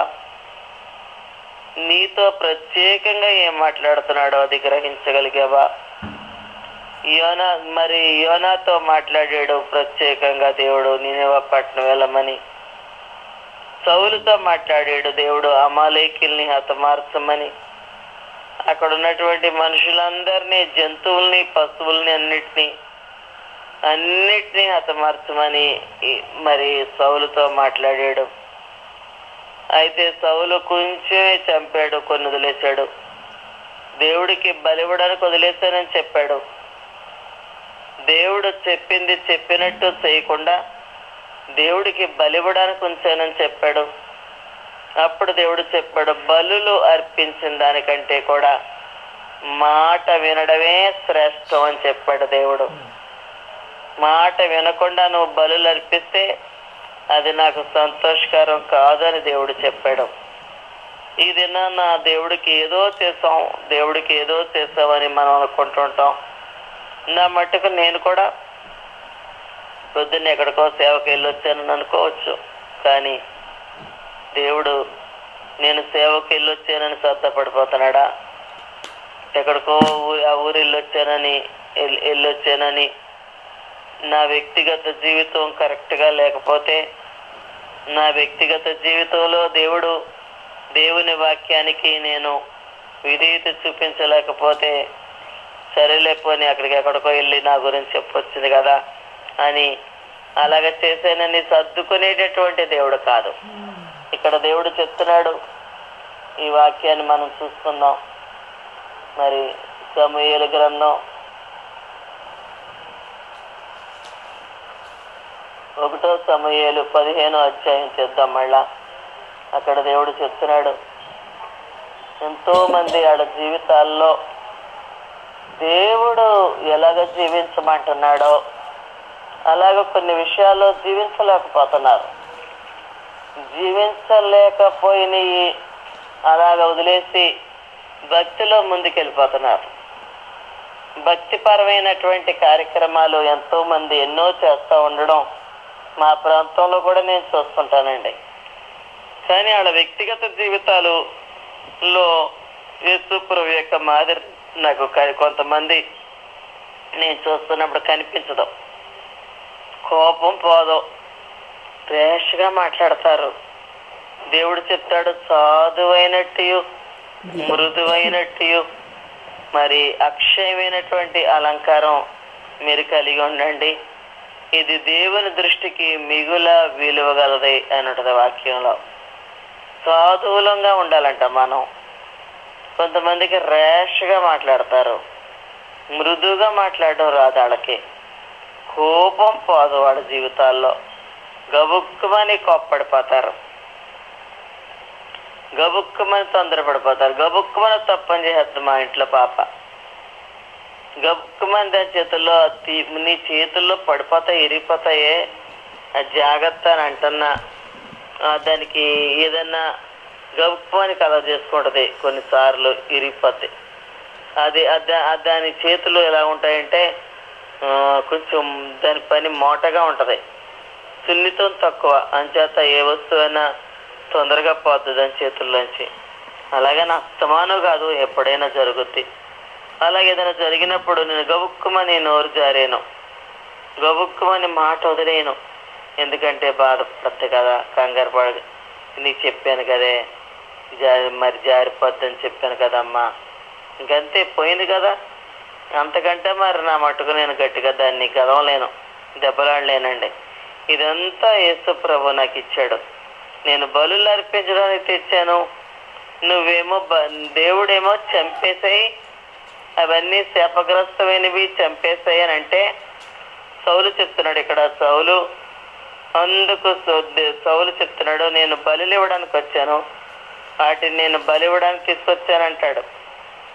నీతో ప్రత్యేకంగా ఏం మాట్లాడుతున్నాడో అది గ్రహించగలిగావా యోనా మరి యోనాతో మాట్లాడాడు ప్రత్యేకంగా దేవుడు నేనేవ పట్టణం వెళ్ళమని సౌలుతో మాట్లాడాడు దేవుడు అమాలేకిల్ని హతమార్చమని అక్కడ ఉన్నటువంటి మనుషులందరినీ జంతువుల్ని పశువుల్ని అన్నిటినీ అన్నిటినీ హతమార్చమని ఈ- మరి సౌలుతో మాట్లాడాడు అయితే సౌలు కొంచెమే చంపాడు కొన్ని వదిలేశాడు దేవుడికి బలివ్వడానికి వదిలేశానని చెప్పాడు దేవుడు చెప్పింది చెప్పినట్టు చేయకుండా దేవుడికి బలివ్వడానికి ఉంచానని చెప్పాడు అప్పుడు దేవుడు చెప్పాడు బలులు అర్పించిన దానికంటే కూడా మాట వినడమే శ్రేష్టం అని చెప్పాడు దేవుడు మాట వినకుండా నువ్వు బలులు అర్పిస్తే అది నాకు సంతోషకరం కాదని దేవుడు చెప్పాడు ఈ దిన నా దేవుడికి ఏదో చేసాం దేవుడికి ఏదో చేసామని మనం అనుకుంటుంటాం నా మట్టుకు నేను కూడా పొద్దున్న ఎక్కడికో సేవకి వెళ్ళొచ్చానని అనుకోవచ్చు కానీ దేవుడు నేను సేవకి వెళ్ళొచ్చానని సత్తపడిపోతున్నాడా ఎక్కడికో ఊ- ఆ ఊరు వెళ్ళొచ్చానని ఎల్- వెళ్ళొచ్చానని నా వ్యక్తిగత జీవితం కరెక్ట్గా లేకపోతే నా వ్యక్తిగత జీవితంలో దేవుడు దేవుని వాక్యానికి నేను విధేయత చూపించలేకపోతే సరేలేపోని అక్కడికి ఎక్కడికో వెళ్ళి నా గురించి చెప్పొచ్చింది కదా అని అలాగ చేశానని సర్దుకునేటటువంటి దేవుడు కాదు ఇక్కడ దేవుడు చెప్తున్నాడు ఈ వాక్యాన్ని మనం చూసుకుందాం మరి సమూహల గ్రంథం ఒకటో సమూహలు పదిహేనో అధ్యాయం చేద్దాం మళ్ళా అక్కడ దేవుడు చెప్తున్నాడు ఎంతో మంది ఆడ జీవితాల్లో దేవుడు ఎలాగ జీవించమంటున్నాడో అలాగ కొన్ని విషయాల్లో జీవించలేకపోతున్నారు జీవించలేకపోయినవి అలాగ వదిలేసి భక్తిలో ముందుకెళ్ళిపోతున్నారు భక్తిపరమైనటువంటి కార్యక్రమాలు ఎంతో మంది ఎన్నో చేస్తూ ఉండడం మా ప్రాంతంలో కూడా నేను చూస్తుంటానండి కానీ వాళ్ళ వ్యక్తిగత జీవితాలులో యేసుప్రభు యొక్క మాదిరి నాకు క- కొంతమంది నేను చూస్తున్నప్పుడు కనిపించదు కోపం పోదు రేష్గా మాట్లాడతారు దేవుడు చెప్తాడు సాధువైనట్టు మృదువైనట్టు మరి అక్షయమైనటువంటి అలంకారం మీరు కలిగి ఉండండి ఇది దేవుని దృష్టికి మిగుల విలువగలది అన్నది వాక్యంలో సాధువులంగా ఉండాలంట మనం కొంతమందికి ర్యాష్గా మాట్లాడతారు మృదువుగా మాట్లాడడం రాదు వాళ్ళకి కోపం పోదు వాళ్ళ జీవితాల్లో గబుక్కుమని కోప్పడిపోతారు గబుక్కుమని తొందరపడిపోతారు గబుక్కుమని తప్పని చేస్తుంది మా ఇంట్లో పాప గబుక్కుమని దాని చేతుల్లో తీ- నీ చేతుల్లో పడిపోతాయి ఇరిగిపోతాయే ఆ జాగ్రత్త అని అంటున్నా ఆ, దానికి ఏదన్నా గబుక్కుమని కలవ చేసుకుంటది కొన్నిసార్లు ఇరిగిపోతాయి అది అద- ఆ దాని చేతులు ఎలా ఉంటాయంటే ఆ, కొంచెం దాని పని మోటగా ఉంటది సున్నితం తక్కువ అంచేత ఏ వస్తువైనా తొందరగా పోతుంది దాని చేతుల్లోంచి అలాగే నా అస్తమానం కాదు ఎప్పుడైనా జరుగుద్ది అలాగే ఏదైనా జరిగినప్పుడు నేను గబుక్కుమని నోరు జారేను గబుక్కుమని మాట వదిలేను ఎందుకంటే బాధపడద్దు కదా కంగారు పడ నీకు చెప్పాను కదే జారి మరి జారిపోద్దని చెప్పాను కదమ్మా ఇంకంతే పోయింది కదా అంతకంటే మరి నా మట్టుకు నేను గట్టిగా దాన్ని గదవలేను దెబ్బలాడలేనండి ఇదంతా యేసు ప్రభు నాకు ఇచ్చాడు నేను బలులు అర్పించడానికి తెచ్చాను నువ్వేమో బ- దేవుడేమో చంపేసాయి అవన్నీ శాపగ్రస్తమైనవి చంపేసాయి అని అంటే సౌలు చెప్తున్నాడు ఇక్కడ సౌలు అందుకు సౌ- సౌలు చెప్తున్నాడు నేను బలులు ఇవ్వడానికి వచ్చాను వాటిని నేను బలి ఇవ్వడానికి తీసుకొచ్చానంటాడు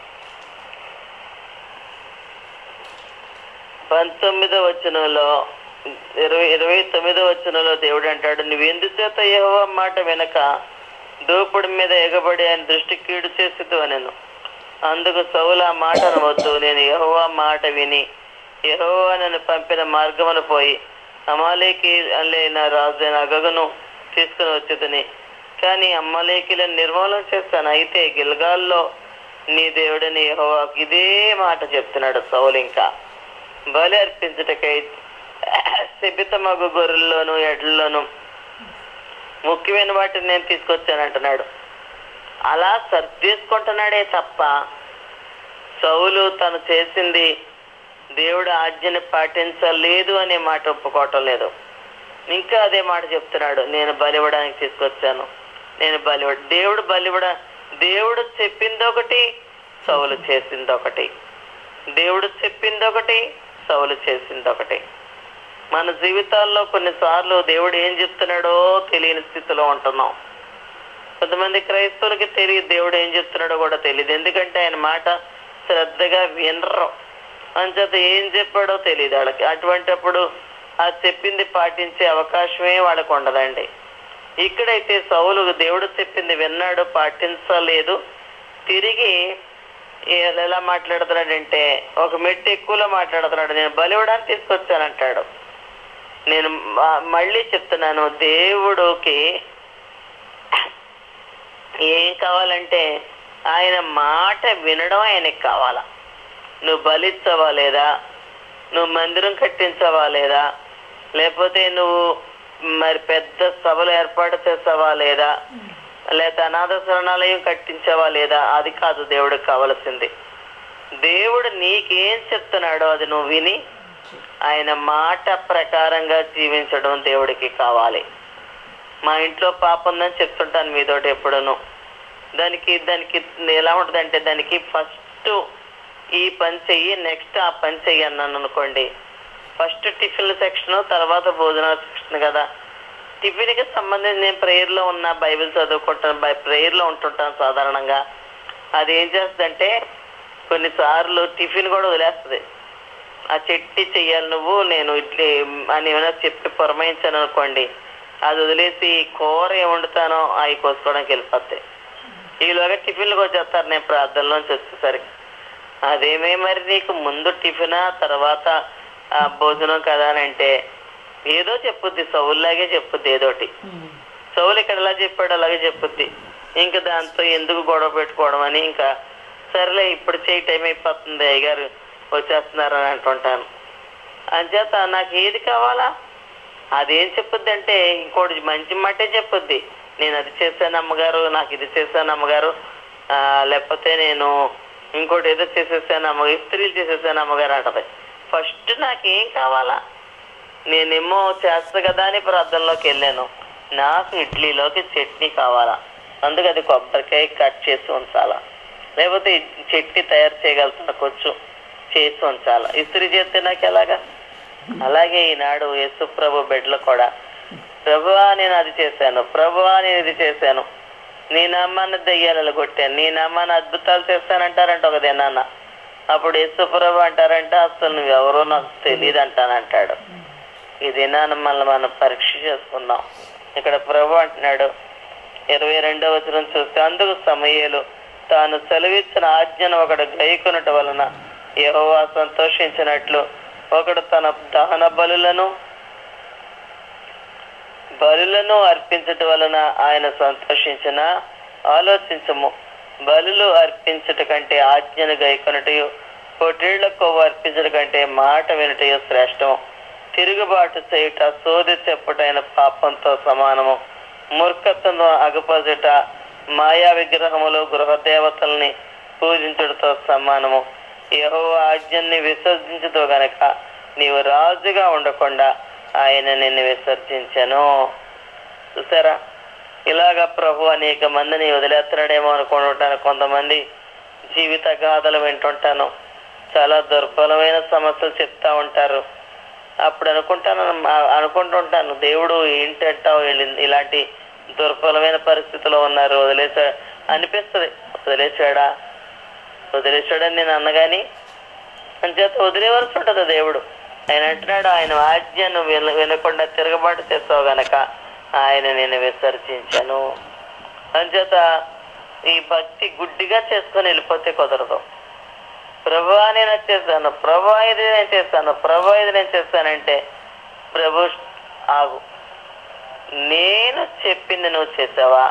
పంతొమ్మిదో వచనంలో ఇరవై ఇరవై తొమ్మిదో వచనంలో దేవుడు అంటాడు నువ్వు ఎందుచేత యెహోవా మాట వినక దూపుడు మీద ఎగబడి ఆయన దృష్టి కీడు చేసేదు నేను అందుకు సౌలు ఆ మాట అనవద్దు నేను యెహోవా మాట విని యెహోవా నన్ను పంపిన మార్గమును పోయి అమాలేకి అల్లైన రాజైన అగగును తీసుకుని వచ్చేదని కానీ అమ్మలేకిలను నిర్మూలన చేస్తాను అయితే గిల్గాల్లో నీ దేవుడని యెహోవాకు ఇదే మాట చెప్తున్నాడు సౌలు ఇంకా బలి అర్పించుటకై శిబితమగు గొర్రెల్లోను ఎడ్లలోను ముఖ్యమైన వాటిని నేను తీసుకొచ్చాను అంటున్నాడు అలా సర్దేసుకుంటున్నాడే తప్ప సౌలు తను చేసింది దేవుడు ఆజ్ఞని పాటించలేదు అనే మాట ఒప్పుకోవటం లేదు ఇంకా అదే మాట చెప్తున్నాడు నేను బలివ్వడానికి తీసుకొచ్చాను నేను బలివ్వ దేవుడు బలివ్వడ దేవుడు చెప్పింది ఒకటి సౌలు చేసింది ఒకటి దేవుడు చెప్పింది ఒకటి సౌలు చేసింది ఒకటి మన జీవితాల్లో కొన్నిసార్లు దేవుడు ఏం చెప్తున్నాడో తెలియని స్థితిలో ఉంటున్నాం కొంతమంది క్రైస్తవులకి తెలియదు దేవుడు ఏం చెప్తున్నాడో కూడా తెలియదు ఎందుకంటే ఆయన మాట శ్రద్ధగా వినరు అంచేత ఏం చెప్పాడో తెలియదు వాళ్ళకి అటువంటప్పుడు ఆ చెప్పింది పాటించే అవకాశమే వాళ్ళకు ఉండదండి ఇక్కడైతే సౌలు దేవుడు చెప్పింది విన్నాడు పాటించలేదు తిరిగి ఏ- ఎలా మాట్లాడుతున్నాడంటే ఒక మెట్టు ఎక్కువలో మాట్లాడుతున్నాడు నేను బలివడానికి తీసుకొచ్చానంటాడు నేను మ- మళ్ళీ చెప్తున్నాను దేవుడికి ఏం కావాలంటే ఆయన మాట వినడం ఆయనకి కావాలా నువ్వు బలిచ్చవా లేదా నువ్వు మందిరం కట్టించవా లేదా లేకపోతే నువ్వు మరి పెద్ద సభలు ఏర్పాటు చేసావా లేదా లేకపోతే అనాథ శరణాలయం కట్టించావా లేదా అది కాదు దేవుడికి కావలసింది దేవుడు నీకేం చెప్తున్నాడో అది నువ్వు విని ఆయన మాట ప్రకారంగా జీవించడం దేవుడికి కావాలి మా ఇంట్లో పాప ఉందని చెప్తుంటాను మీతోటి ఎప్పుడూను దానికి దానికి ఎలా ఉంటుందంటే దానికి ఫస్ట్ ఈ పని చెయ్యి నెక్స్ట్ ఆ పని చెయ్యి అన్నాను అనుకోండి ఫస్ట్ టిఫిన్ సెక్షన్ తర్వాత భోజనాల సెక్షన్ కదా టిఫిన్ కి సంబంధించి నేను ప్రేయర్ లో ఉన్న బైబిల్ చదువుకుంటాను బై ప్రేయర్ లో ఉంటుంటాను సాధారణంగా అది ఏం చేస్తుందంటే కొన్నిసార్లు టిఫిన్ కూడా వదిలేస్తుంది ఆ చెట్టి చెయ్యాలి నువ్వు నేను ఇడ్లీ అని ఏమైనా చెప్పి పురమాయించాను అనుకోండి అది వదిలేసి కూర ఏం వండుతానో అవి కోసుకోవడానికి వెళ్ళిపోతాయి ఈలోగా టిఫిన్లకు వచ్చేస్తారు నేను ప్రార్థనలోంచి వచ్చేసరికి అదేమే మరి నీకు ముందు టిఫినా తర్వాత ఆ, భోజనం కదా అని అంటే ఏదో చెప్పుద్ది సౌల్లాగే చెప్పుద్ది ఏదోటి సౌలు ఇక్కడ ఎలా చెప్పాడు అలాగే చెప్పుద్ది ఇంకా దాంతో ఎందుకు గొడవ పెట్టుకోవడం అని ఇంకా సరేలే ఇప్పుడు చేయి టైం అయిపోతుంది అయ్యగారు వచ్చేస్తున్నారు అని అంటుంటాను అంచేత నాకు ఏది కావాలా అదేం చెప్పుద్ది అంటే ఇంకోటి మంచి మాటే చెప్పుద్ది నేను అది చేశాను అమ్మగారు నాకు ఇది చేశాను అమ్మగారు ఆ, లేకపోతే నేను ఇంకోటి ఏదో చేసేసాను అమ్మ ఇస్త్రీలు చేసేసాను అమ్మగారు అంటది ఫస్ట్ నాకేం కావాలా నేనేమో చేస్తా కదా అని ప్రార్థనలోకి వెళ్ళాను నాకు ఇడ్లీలోకి చట్నీ కావాలా అందుకు అది కొబ్బరికాయ కట్ చేసి ఉంచాలా లేకపోతే ఈ చట్నీ తయారు చేయగలుగుతున్నా కొంచెం చేసి ఉంచాలా ఇస్త్రీ చేస్తే నాకు ఎలాగా అలాగే ఈనాడు యేసు ప్రభు బిడ్డలు కూడా ప్రభువా నేను అది చేశాను ప్రభువా నేను ఇది చేశాను నీ నామాన్ని దయ్యాలను కొట్టాను నీ నామాన్ని అద్భుతాలు చేస్తానంటారంట ఒక దినాన్న అప్పుడు యేసు ప్రభు అంటారంటే అసలు నువ్వు ఎవరో నాకు తెలియదు అంటానంటాడు ఈ దినాన్ని మళ్ళీ మనం పరీక్ష చేసుకుందాం ఇక్కడ ప్రభు అంటున్నాడు ఇరవై రెండవ వచనం చూస్తే అందుకు సమయలు తాను సెలవిచ్చిన ఆజ్ఞను ఒకడు గైకొనట వలన యెహోవా సంతోషించినట్లు ఒకడు తన దహన బలులను బలులను అర్పించటం వలన ఆయన సంతోషించిన ఆలోచించము బలులు అర్పించట కంటే ఆజ్ఞను గైకొనటయు పొట్టేళ్ల కొవ్వు అర్పించట కంటే మాట వినటయు శ్రేష్టము తిరుగుబాటు చేయుట సోది చెప్పుటైన పాపంతో సమానము మూర్ఖత్వం అగపజుట మాయా విగ్రహములు గృహదేవతల్ని పూజించుటతో సమానము యహో ఆజ్ఞని విసర్జించుతో గనక నీవు రాజుగా ఉండకుండా ఆయన నిన్ను విసర్జించను చూసారా ఇలాగా ప్రభు అనేక మందిని వదిలేస్తున్నాడేమో అనుకుంటుంటాను కొంతమంది జీవిత గాథలు వింటుంటాను చాలా దుర్బలమైన సమస్యలు చెప్తా ఉంటారు అప్పుడు అనుకుంటాను ఆ- అనుకుంటుంటాను దేవుడు ఏంటంటావు వీళ్ళు ఇలాంటి దుర్బలమైన పరిస్థితిలో ఉన్నారు వదిలేసా అనిపిస్తుంది వదిలేసాడా వదిలేసాడని నేను అన్నగాని అంచేత వదిలేవలసి ఉంటుంది దేవుడు ఆయన అంటున్నాడు ఆయన ఆజ్ఞను విన వినకుండా తిరగబాటు చేస్తావు గనక ఆయన నేను విసర్జించాను అంచేత ఈ భక్తి గుడ్డిగా చేసుకొని వెళ్ళిపోతే కుదరదు ప్రభా నేను అది చేస్తాను ప్రభా ఇది నేను చేస్తాను ప్రభా ఇది నేను చేస్తానంటే ప్రభు ఆగు నేను చెప్పింది నువ్వు చేసావా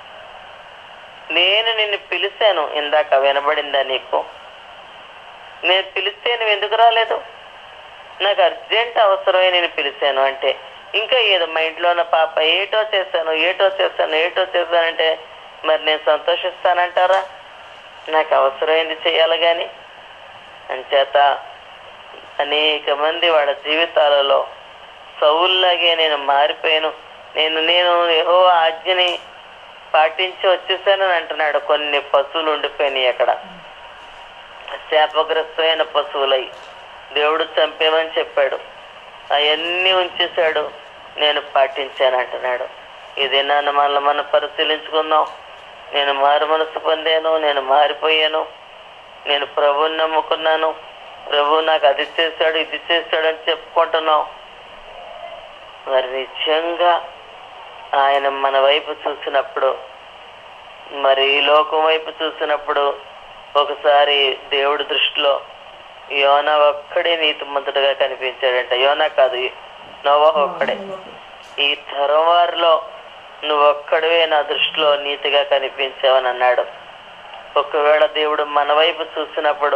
నేను నిన్ను పిలిచాను ఇందాక వినబడిందా నీకు నేను పిలిస్తే నువ్వు ఎందుకు రాలేదు నాకు అర్జెంట్ అవసరమై నేను పిలిచాను అంటే ఇంకా ఏదో మా ఇంట్లో ఉన్న పాప ఏటో చేస్తాను ఏటో చేస్తాను ఏటో చేస్తానంటే మరి నేను సంతోషిస్తానంటారా నాకు అవసరమైంది చేయాలి కానీ అంచేత అనేక మంది వాళ్ళ జీవితాలలో సౌల్లాగే నేను మారిపోయాను నేను నేను ఏహో ఆజ్ఞని పాటించి వచ్చేసానని అంటున్నాడు కొన్ని పశువులు ఉండిపోయినాయి అక్కడ శాపగ్రస్తమైన పశువులై దేవుడు చంపేమని చెప్పాడు అవన్నీ ఉంచేశాడు నేను పాటించాను అంటున్నాడు ఇది నన్ను మళ్ళీ మనం పరిశీలించుకుందాం నేను మారు మనసు పొందాను నేను మారిపోయాను నేను ప్రభువుని నమ్ముకున్నాను ప్రభు నాకు అది చేశాడు ఇది చేశాడు అని చెప్పుకుంటున్నాం మరి నిజంగా ఆయన మన వైపు చూసినప్పుడు మరి ఈ లోకం వైపు చూసినప్పుడు ఒకసారి దేవుడి దృష్టిలో యోనా ఒక్కడే నీతిమంతుడిగా కనిపించాడంట యోనా కాదు నోవా ఒక్కడే ఈ తరం వారిలో నువ్వు ఒక్కడివే నా దృష్టిలో నీతిగా కనిపించావని అన్నాడు ఒకవేళ దేవుడు మన వైపు చూసినప్పుడు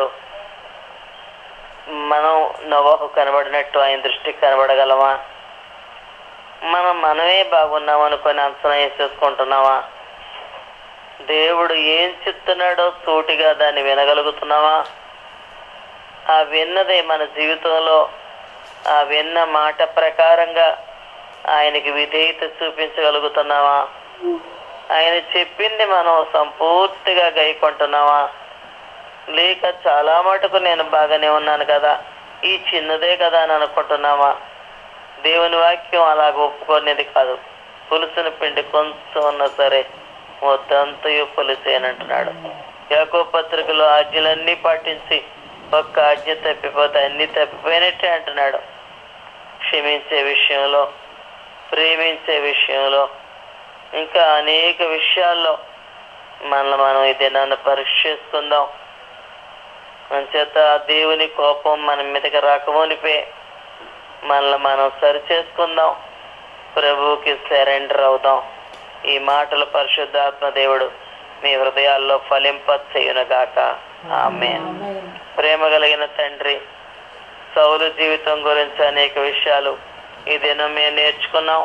మనం నోవాహు కనబడినట్టు ఆయన దృష్టికి కనబడగలమా మనం మనమే బాగున్నాం అనుకొని అంచనా వేసేసుకుంటున్నావా దేవుడు ఏం చెప్తున్నాడో సూటిగా దాన్ని వినగలుగుతున్నావా ఆ విన్నదే మన జీవితంలో ఆ విన్న మాట ప్రకారంగా ఆయనకి విధేయత చూపించగలుగుతున్నావా ఆయన చెప్పింది మనం సంపూర్తిగా గైకొంటున్నావా లేక చాలా మటుకు నేను బాగానే ఉన్నాను కదా ఈ చిన్నదే కదా అని అనుకుంటున్నావా దేవుని వాక్యం అలాగ ఒప్పుకునేది కాదు పులుసుని పిండి కొంచెం ఉన్నా సరే మొత్తంతయు పులిసేనంటున్నాడు యాకో పత్రికలో ఆజ్ఞలన్నీ పాటించి ఒక్క ఆజ్ఞ తప్పిపోతే అన్ని తప్పిపోయినట్టే అంటున్నాడు క్షమించే విషయంలో ప్రేమించే విషయంలో ఇంకా అనేక విషయాల్లో మనల్ని మనం ఇది నన్ను పరీక్ష చేసుకుందాం అంచేత దేవుని కోపం మన మీదకి రాకమునిపే మనల్ని మనం సరి చేసుకుందాం ప్రభువుకి సరెండర్ అవుదాం ఈ మాటలు పరిశుద్ధాత్మ దేవుడు మీ హృదయాల్లో ఫలింప చేయునగాక ఆమె ప్రేమ కలిగిన తండ్రి సౌలు జీవితం గురించి అనేక విషయాలు ఈ దినం మేము నేర్చుకున్నాం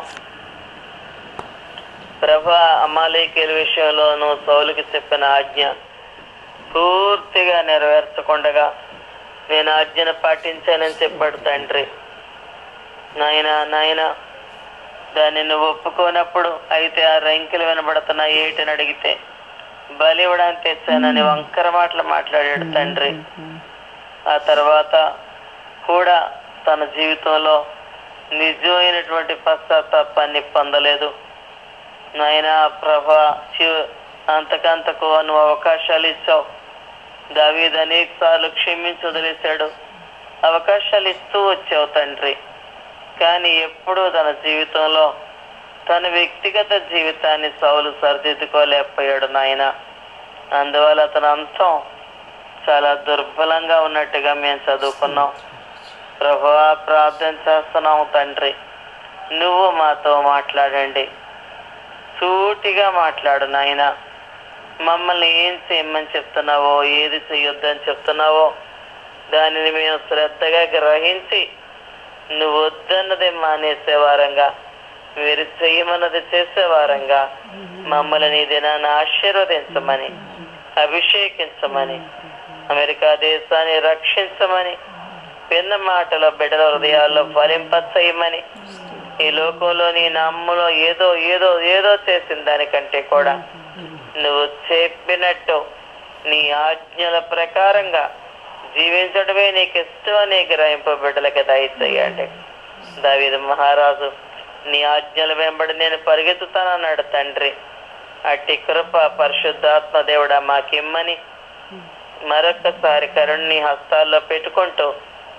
ప్రభా అమాలేకీల విషయంలోనూ సౌలుకి చెప్పిన ఆజ్ఞ పూర్తిగా నెరవేర్చకుండగా నేను ఆజ్ఞను పాటించానని చెప్పాడు తండ్రి నాయన నాయన దాన్ని నువ్వు ఒప్పుకోనప్పుడు అయితే ఆ రంకెలు వినబడుతున్నా ఏటని అడిగితే బలి ఇవ్వడానికి తెచ్చానని వంకర మాటలు మాట్లాడాడు తండ్రి ఆ తర్వాత కూడా తన జీవితంలో నిజమైనటువంటి పశ్చాత్తాపాన్ని పొందలేదు నాయన ప్రభా శివ అంతకంతకు నువ్వు అవకాశాలు ఇచ్చావు దావీద్ అనేక సార్లు క్షమించి వదిలేశాడు అవకాశాలు ఇస్తూ వచ్చావు తండ్రి కానీ ఎప్పుడూ తన జీవితంలో తన వ్యక్తిగత జీవితాన్ని సౌలు సరిదిద్దుకోలేకపోయాడు నాయన అందువల్ల అతని అంతం చాలా దుర్బలంగా ఉన్నట్టుగా మేము చదువుకున్నాం ప్రభా ప్రార్థన చేస్తున్నాము తండ్రి నువ్వు మాతో మాట్లాడండి సూటిగా మాట్లాడు నాయన మమ్మల్ని ఏం చేయమని చెప్తున్నావో ఏది చెయ్యొద్దని చెప్తున్నావో దానిని మేము శ్రద్ధగా గ్రహించి నువ్వు వద్దన్నది మానేసే వారంగా మీరు చెయ్యమన్నది చేసే వారంగా మమ్మల్ని నీ దినాన్ని ఆశీర్వదించమని అభిషేకించమని అమెరికా దేశాన్ని రక్షించమని విన్న మాటలో బిడ్డల హృదయాల్లో ఫలింపచేయమని ఈ లోకంలో నీ నమ్ములో ఏదో ఏదో ఏదో చేసిన దానికంటే కూడా నువ్వు చెప్పినట్టు నీ ఆజ్ఞల ప్రకారంగా జీవించడమే నీకు ఇష్టమని గ్రహింపు బిడ్డలకి దయచేయండి దావిద మహారాజు నీ ఆజ్ఞల వెంబడి నేను పరిగెత్తుతానన్నాడు తండ్రి అట్టి కృప పరిశుద్ధాత్మ దేవుడా మాకిమ్మని మరొక్కసారి కరుణ్ణి హస్తాల్లో పెట్టుకుంటూ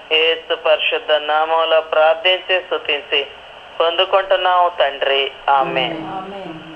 ఏసు పరిశుద్ధ నామంలో ప్రార్థించి స్తుతించి పొందుకుంటున్నాము తండ్రి ఆమె ఆమేన్